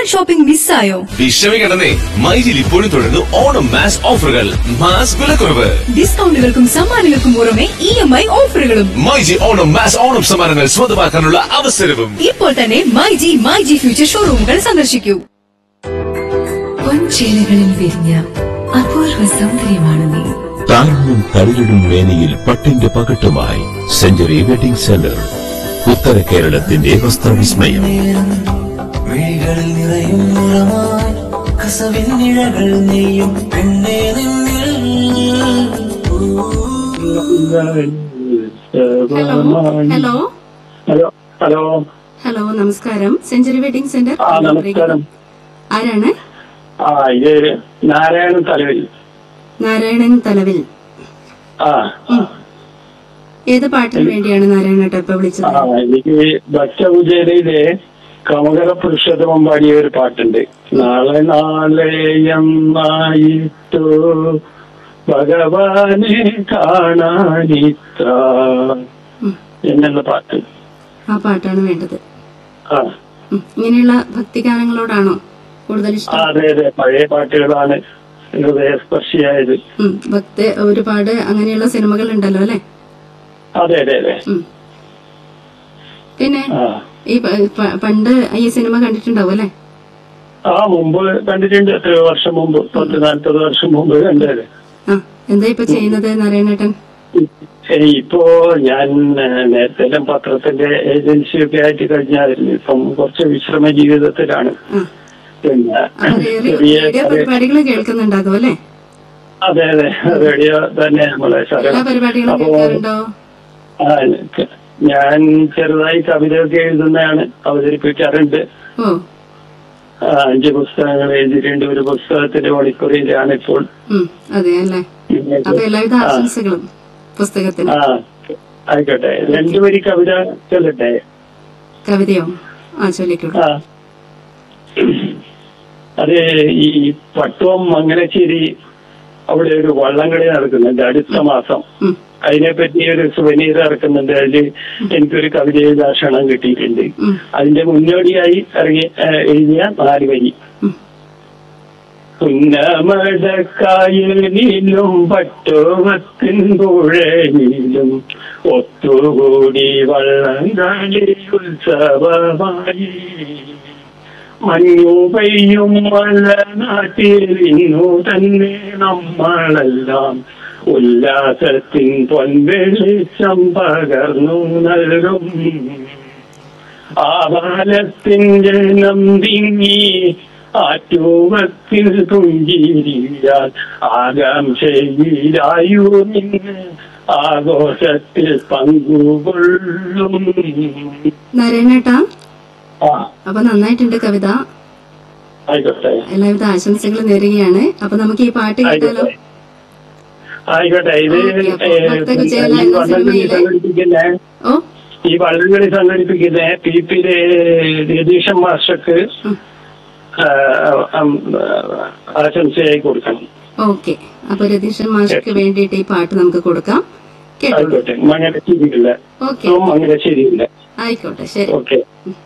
Online shopping മിസ്സായോ വിഷമിക്കണമെന്നേ മൈജിൽ ഇപ്പോഴും തുടരുന്നു Onam mass ഓഫറുകൾ മാസ് വിലക്കുറവ് ഡിസ്കൗണ്ടുകൾക്കും സമ്മാനങ്ങൾക്കും പുറമെ ഇ എം ഐ ഓഫറുകളും മൈജി ഓണം മാസ് ഓണം സമ്മാനങ്ങൾ സ്വന്തമാക്കാനുള്ള അവസരവും ഇപ്പോൾ തന്നെ my G my G future ഷോറൂമുകൾ സന്ദർശിക്കൂ പൊൻചേലകളിൽ വിരിഞ്ഞ അപൂർവ സൗന്ദര്യമാണ് നീ താഴ്ന്നും തളിരിടും മേനിയിൽ പട്ടിന്റെ പകട്ടുമായി സെഞ്ചുറി വെഡിംഗ് സെന്റർ ഉത്തര കേരളത്തിന്റെ വസ്ത്രവിസ്മയം മിഴികളിൽ നിറയും നിറമായി കസവിൻ നിഴകൾ നെയ്യും പെണ്ണേ നിന്നിൽ ഹലോ ഹലോ ഹലോ ഹലോ നമസ്കാരം സെഞ്ചുറി വെഡിംഗ് സെന്റർ ആ നമസ്കാരം ആരാണ് ആ ഇത് നാരായണൻ തലവിൽ നാരായണൻ തലവിൽ ആ ഏത് പാട്ടിന് വേണ്ടിയാണ് നാരായണേട്ട ഇപ്പൊ വിളിച്ചത് ആ എനിക്ക് ഭക്തപൂജയിലെ കമകര പുരുഷോത്തമം പാടിയ ഒരു പാട്ടുണ്ട് നാളെ നാളെ എന്നായിട്ടോ ഭഗവാനെ കാണാനിത്ര എന്നുള്ള പാട്ട് ആ പാട്ടാണ് വേണ്ടത് ആ ഉം. ഇങ്ങനെയുള്ള ഭക്തിഗാനങ്ങളോടാണോ കൂടുതൽ ആ, ഇഷ്ടം അതെ അതെ പഴയ പാട്ടുകളാണ് ഹൃദയസ്പർശിയായത് ഉം. ഭക്തി ഒരുപാട് അങ്ങനെയുള്ള സിനിമകൾ ഉണ്ടല്ലോ അല്ലെ അതെ അതെ അതെ പിന്നെ ആ ഈ പ- പ- പണ്ട് ഈ സിനിമ കണ്ടിട്ടുണ്ടാവും അല്ലെ ആ മുമ്പ് കണ്ടിട്ടുണ്ട് എത്രയോ വർഷം മുമ്പ് പത്ത് നാൽപ്പത് വർഷം മുമ്പ് കണ്ടത് ആ എന്താ ഇപ്പൊ ചെയ്യുന്നത് നാരായണേട്ടൻ ഏയ് ഇപ്പോ ഞാൻ ഏഹ്, നേരത്തെ എല്ലാം പത്രത്തിന്റെ ഏജൻസിയൊക്കെ ആയിട്ട് കഴിഞ്ഞായിരുന്നു ഇപ്പം കുറച്ച് വിശ്രമ ജീവിതത്തിലാണ് പിന്നെ അപ്പൊ റേഡിയോ ചെറിയ റേഡിയോ പരിപാടികൾ കേൾക്കുന്നുണ്ടാകും അല്ലെ അതെ അതെ റേഡിയോ തന്നെ നമ്മളെ എല്ലാ ശരണം പരിപാടികളും അപ്പോ കേൾക്കാറുണ്ടോ ആ, ക- ഞാൻ ചെറുതായി കവിതയൊക്കെ എഴുതുന്നതാണ് അവതരിപ്പിക്കാറുണ്ട് ഓ ആ, അഞ്ച് പുസ്തകങ്ങൾ എഴുതിയിട്ടുണ്ട് ഒരു പുസ്തകത്തിന്റെ മണിക്കൂറിലാണ് ഇപ്പോൾ ഉം അതെ അല്ലേ പിന്നെ അപ്പൊ എല്ലാവിധ ആ. ആശംസകളും പുസ്തകത്തിന് ആ ആയിക്കോട്ടെ രണ്ടു വരി കവിത ചൊല്ലട്ടെ കവിതയോ ആ ചൊല്ലിക്കോളൂ ആ അത് ഈ പട്ടുവം മംഗലശ്ശേരി അവിടെ ഒരു വള്ളംകളി നടക്കുന്നുണ്ട് അടുത്ത മാസം അതിനെപ്പറ്റി ഒരു സുവനീർ ഇറക്കുന്നുണ്ട് അതിൽ എനിക്കൊരു കവിത എഴുതാ ക്ഷണം കിട്ടിയിട്ടുണ്ട് അതിന്റെ മുന്നോടിയായി ഇറങ്ങി ഏ, എഴുതിയ നാല് വരി ഉന്നമടക്കായലിലും പട്ടോവത്തിൻ പുഴയിലും ഒത്തുകൂടി വള്ളംകളി ഉത്സവമായി മഞ്ഞു പെയ്യും മല നാട്ടിൽ ഇന്നു തന്നെ നമ്മളെല്ലാം ഉല്ലാസത്തിൻ പൊൻവെളിച്ചം പകർന്നു നൽകും ആകാലത്തിൻ ജനം തിങ്ങി ആറ്റൂവത്തിൽ തുഞ്ചിരിയാൽ ആകാംക്ഷയിലായു നിന്ന് ആഘോഷത്തിൽ പങ്കുകൊള്ളും നാരായണേട്ടാ ആ അപ്പൊ നന്നായിട്ടുണ്ട് കവിത ആയിക്കോട്ടെ എല്ലാവിധ ആശംസകൾ നേരുകയാണ് അപ്പൊ നമുക്ക് ഈ പാട്ട് കേട്ടാലോ ആയിക്കോട്ടെ ഇത് ഓക്കേ, അപ്പൊ ഏ, ഭക്തകുചേല ഈ എന്ന വള്ളംകളി സിനിമയിലെ- സംഘടിപ്പിക്കുന്ന ഓ ഈ വള്ളംകളി സംഘടിപ്പിക്കുന്ന പി പി രതീഷൻ മാസ്റ്റർക്ക് ആ, ഉം, ആശംസയായി കൊടുക്കണം ഓക്കെ അപ്പൊ രതീഷൻ മാഷക്ക് വേണ്ടിയിട്ട് ഈ പാട്ട് നമുക്ക് കൊടുക്കാം കേട്ടോ ആയിക്കോട്ടെ മംഗലശ്ശേരിയില്ല ഓക്കെ മംഗലശ്ശേരിയില്ല ആയിക്കോട്ടെ ശരി ഓക്കെ